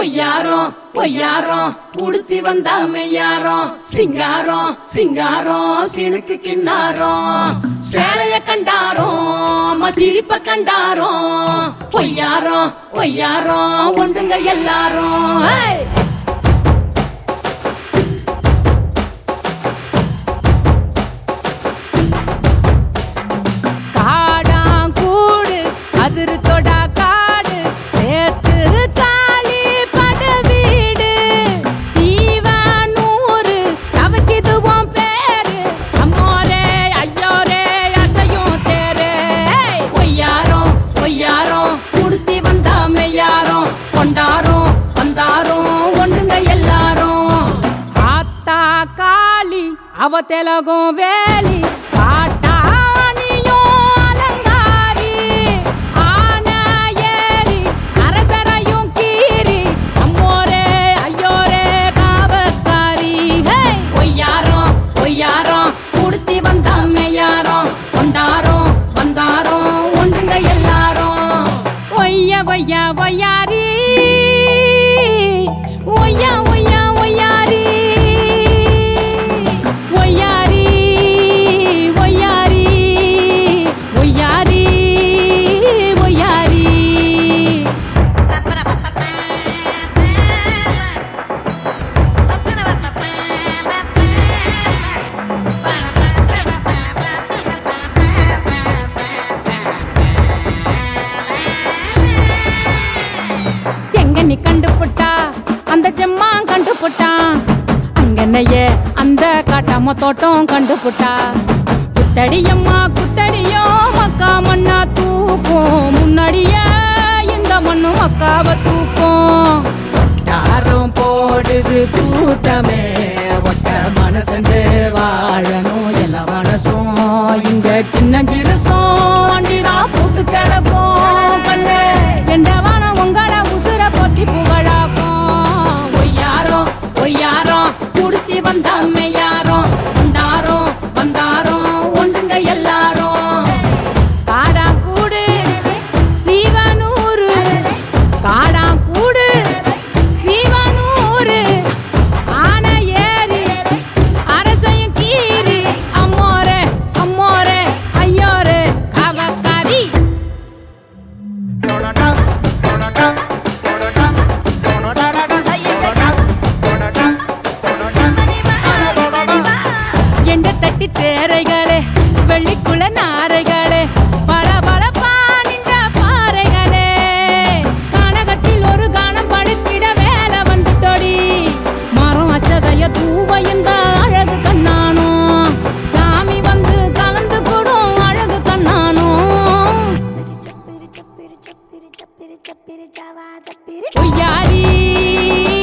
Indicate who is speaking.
Speaker 1: ஒய்யாரம் ஒய்யாரம் உடுத்தி வந்தா மெய்யாரம் சிங்காரம் சிங்காரம் சினுக்கு கிண்ணாரம் சேலைய கண்டாரோம் சிரிப்ப கண்டாரோம் ஒய்யாரம் ஒய்யாரம் ஒண்டுங்க எல்லாரும் ஹே!
Speaker 2: காடாங்கூடு அதிருத்தொடா காடு சேர்த்து காளி பட வீடு சீவானூரு சமைக்குதுவோம் பேரு அம்மோரே ஐயோரே அசையும் தேரே
Speaker 1: ஒய்யாரம் ஒய்யாரம் உடுத்தி வந்தா மெய்யாரம் கொண்டாரோம் வந்தாரோம் ஒண்டுங்க எல்லாரும்
Speaker 2: ஆத்தா காளி அவ தெலகும் வேலி காட்டாணியும் அலங்காரி ஆன ஏறி அரசரையும் கீறி அம்மோரே ஐயோரே காவக்காரி ஹே
Speaker 1: ஒய்யாரம் ஒய்யாரம் உடுத்தி வந்தா மெய்யாரம் கொண்டாரோம் வந்தாரோம் ஒண்டுங்க எல்லாரும்
Speaker 2: ஒய்யா ஒய்யா ஒய்யாரி ஒய்யா ஒய்யா ஒய்யாரி ஒய்யாரி ஒய்யாரி ஒய்யாரி ஒய்யாரி செங்கனி கண்டுபுட்டா அந்த செம்மான் கண்டுபுட்டான் அங்கனையே அந்த காட்டாம தோட்டம் கண்டுபுட்டா குத்தடியம்மா குத்தடியோ மக்கா மண்ணா தூக்கும் முன்னாடியே இந்த மண்ணு மக்காவ தூக்கும்
Speaker 1: யாரும் போடுது கூட்டமே ஒட்ட மனசண்டு வாழணும் எல்லா மனசும் இங்க சின்ன சிறுசும் அண்டினா போட்டு கிடப்போம் கண்ணு
Speaker 2: எண்டவான உங்கள உசுர போத்தி புகழாக்கும்
Speaker 1: ஒய்யாரோ ஒய்யாரோ உடுத்தி வந்த அம்மையாரோ சொன்னாரோ வந்தாரோ ஒண்டுங்க எல்லாரும்
Speaker 2: காடாங்கூடு சீவனூரு காடாங்கூடு சீவனூரு ஆன ஏறி அரசையும் கீறி அம்மோரே அம்மோரே ஐயோரே காவக்காரி எண்ட தட்டி தேரைகளே வெள்ளிக்குள்ள நாரைகளே பல பல பானின்ற பாறைகளே கனகத்தில் ஒரு கானம் படுத்திட வேலை வந்துட்டோடி மரம் அச்சதைய தூவையும் அழகு கண்ணானோ சாமி வந்து கலந்து கூடும் அழகு கண்ணானோ ஒய்யாரி